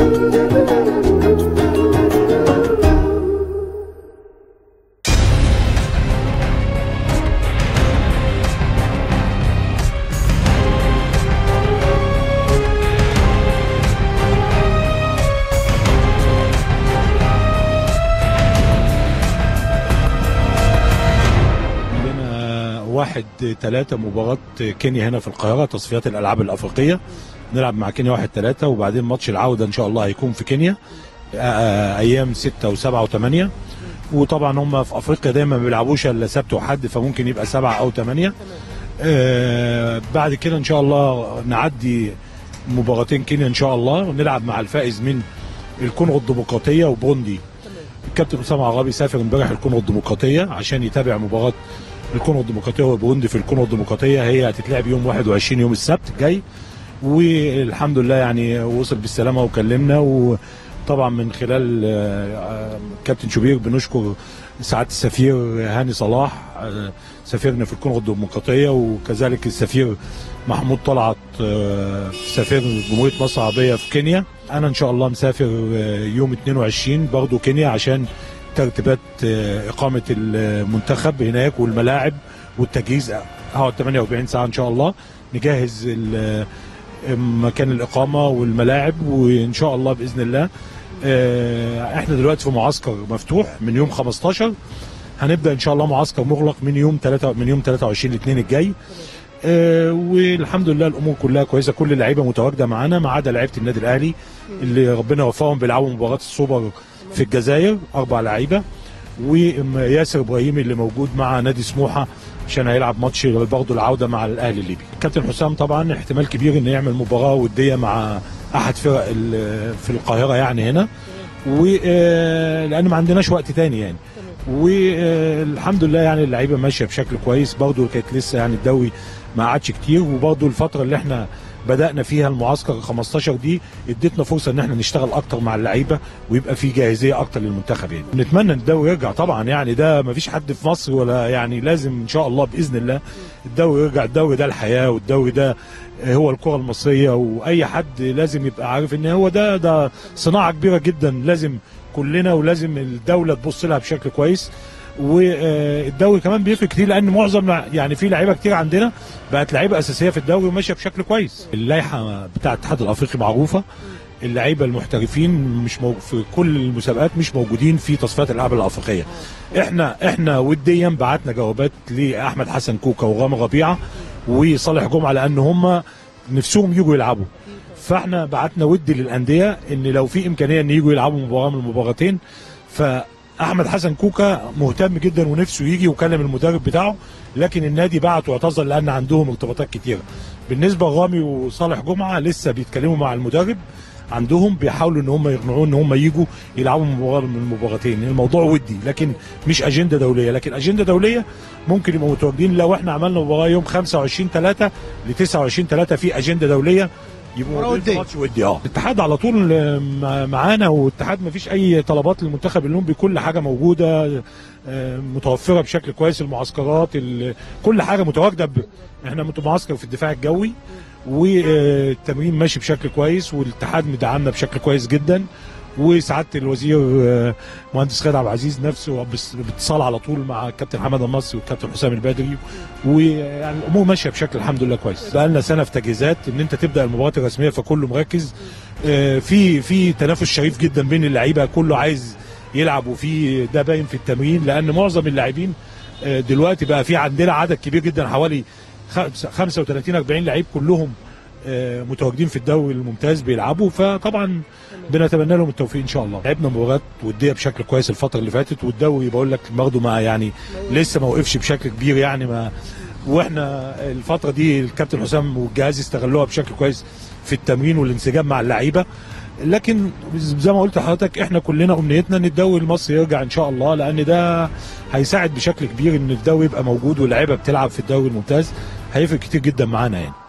عندنا واحد ثلاثة مباراة كينيا هنا في القاهرة تصفيات الألعاب الأفريقية نلعب مع كينيا واحد ثلاثة وبعدين ماتش العودة إن شاء الله هيكون في كينيا آه، أيام ستة وسبعة وثمانية وطبعا هم في أفريقيا دايما ما بيلعبوش إلا سبت وحد فممكن يبقى سبعة أو ثمانية آه، بعد كده إن شاء الله نعدي مباراتين كينيا إن شاء الله ونلعب مع الفائز من الكونغو الديمقراطية وبوندي الكابتن اسامه عرابي سافر امبارح الكونغو الديمقراطيه عشان يتابع مباراه الكونغو الديمقراطيه وبوروندي في الكونغو الديمقراطيه هي هتتلعب يوم 21 يوم السبت الجاي والحمد لله يعني وصل بالسلامه وكلمنا وطبعا من خلال آه، آه، كابتن شوبير بنشكر سعاده السفير هاني صلاح آه، سفيرنا في الكونغو الديمقراطيه وكذلك السفير محمود طلعت آه، سفير جمهوريه مصر العربيه في كينيا انا ان شاء الله مسافر آه، يوم 22 برضه كينيا عشان ترتيبات آه، اقامه المنتخب هناك والملاعب والتجهيز هقعد 48 ساعه ان شاء الله نجهز ال- مكان الاقامه والملاعب وان شاء الله باذن الله آه، احنا دلوقتي في معسكر مفتوح من يوم 15 هنبدا ان شاء الله معسكر مغلق من يوم 3 من يوم 23 الاثنين الجاي آه، والحمد لله الامور كلها كويسه كل اللعيبه متواجده معانا ما عدا لعيبه النادي الاهلي اللي ربنا وفقهم بيلعبوا مباراه السوبر في الجزائر اربع لعيبه وياسر ابراهيم اللي موجود مع نادي سموحه عشان هيلعب ماتش برضه العوده مع الاهلي الليبي كابتن حسام طبعا احتمال كبير انه يعمل مباراه وديه مع احد فرق ال- في القاهره يعني هنا ولان ما عندناش وقت تاني يعني والحمد لله يعني اللعيبه ماشيه بشكل كويس برضه كانت لسه يعني الدوري ما قعدش كتير وبرضه الفتره اللي احنا بدانا فيها المعسكر 15 دي ادتنا فرصه ان احنا نشتغل اكتر مع اللعيبه ويبقى في جاهزيه اكتر للمنتخب يعني نتمنى ان الدوري يرجع طبعا يعني ده ما فيش حد في مصر ولا يعني لازم ان شاء الله باذن الله الدوري يرجع الدوري ده الحياه والدوري ده هو الكره المصريه واي حد لازم يبقى عارف ان هو ده ده صناعه كبيره جدا لازم كلنا ولازم الدوله تبص لها بشكل كويس والدوري كمان بيفرق كتير لان معظم يعني في لعيبه كتير عندنا بقت لعيبه اساسيه في الدوري وماشيه بشكل كويس اللائحه بتاع الاتحاد الافريقي معروفه اللعيبه المحترفين مش مو... في كل المسابقات مش موجودين في تصفيات الالعاب الافريقيه احنا احنا وديا بعتنا جوابات لاحمد حسن كوكا ورامي ربيعه وصالح جمعه لان هم نفسهم يجوا يلعبوا فاحنا بعتنا ودي للانديه ان لو في امكانيه ان يجوا يلعبوا مباراه من المباراتين فاحمد حسن كوكا مهتم جدا ونفسه يجي وكلم المدرب بتاعه لكن النادي بعت واعتذر لان عندهم ارتباطات كتيره بالنسبه لرامي وصالح جمعه لسه بيتكلموا مع المدرب عندهم بيحاولوا ان هم يقنعوه ان هم يجوا يلعبوا مباراه من المباراتين الموضوع ودي لكن مش اجنده دوليه لكن اجنده دوليه ممكن يبقوا متواجدين لو احنا عملنا مباراه يوم 25 3 ل 29 3 في اجنده دوليه يبقوا مباراة موجودين في ودية. ماتش ودي اه الاتحاد على طول آه، مع- معانا والاتحاد ما فيش اي طلبات للمنتخب الاولمبي كل حاجه موجوده آه، متوفره بشكل كويس المعسكرات ال- كل حاجه متواجده ب... احنا مت- معسكر في الدفاع الجوي والتمرين ماشي بشكل كويس والاتحاد مدعمنا بشكل كويس جدا وسعاده الوزير آه، مهندس خالد عبد العزيز نفسه بس- باتصال على طول مع الكابتن حمد المصري والكابتن حسام البدري ويعني الامور ماشيه بشكل الحمد لله كويس بقى لنا سنه في تجهيزات ان انت تبدا المباريات الرسميه فكله مركز آه، في في تنافس شريف جدا بين اللعيبه كله عايز يلعب وفي ده باين في التمرين لان معظم اللاعبين آه، دلوقتي بقى في عندنا عدد كبير جدا حوالي خمسة- 35 40 لعيب كلهم آه، متواجدين في الدوري الممتاز بيلعبوا فطبعا بنتمنى لهم التوفيق ان شاء الله لعبنا مباريات وديه بشكل كويس الفتره اللي فاتت والدوري بقول لك برضه ما يعني لسه ما وقفش بشكل كبير يعني ما واحنا الفتره دي الكابتن حسام والجهاز استغلوها بشكل كويس في التمرين والانسجام مع اللعيبه لكن زي ما قلت لحضرتك احنا كلنا امنيتنا ان الدوري المصري يرجع ان شاء الله لان ده هيساعد بشكل كبير ان الدوري يبقى موجود واللعيبه بتلعب في الدوري الممتاز هيفرق كتير جدا معانا يعني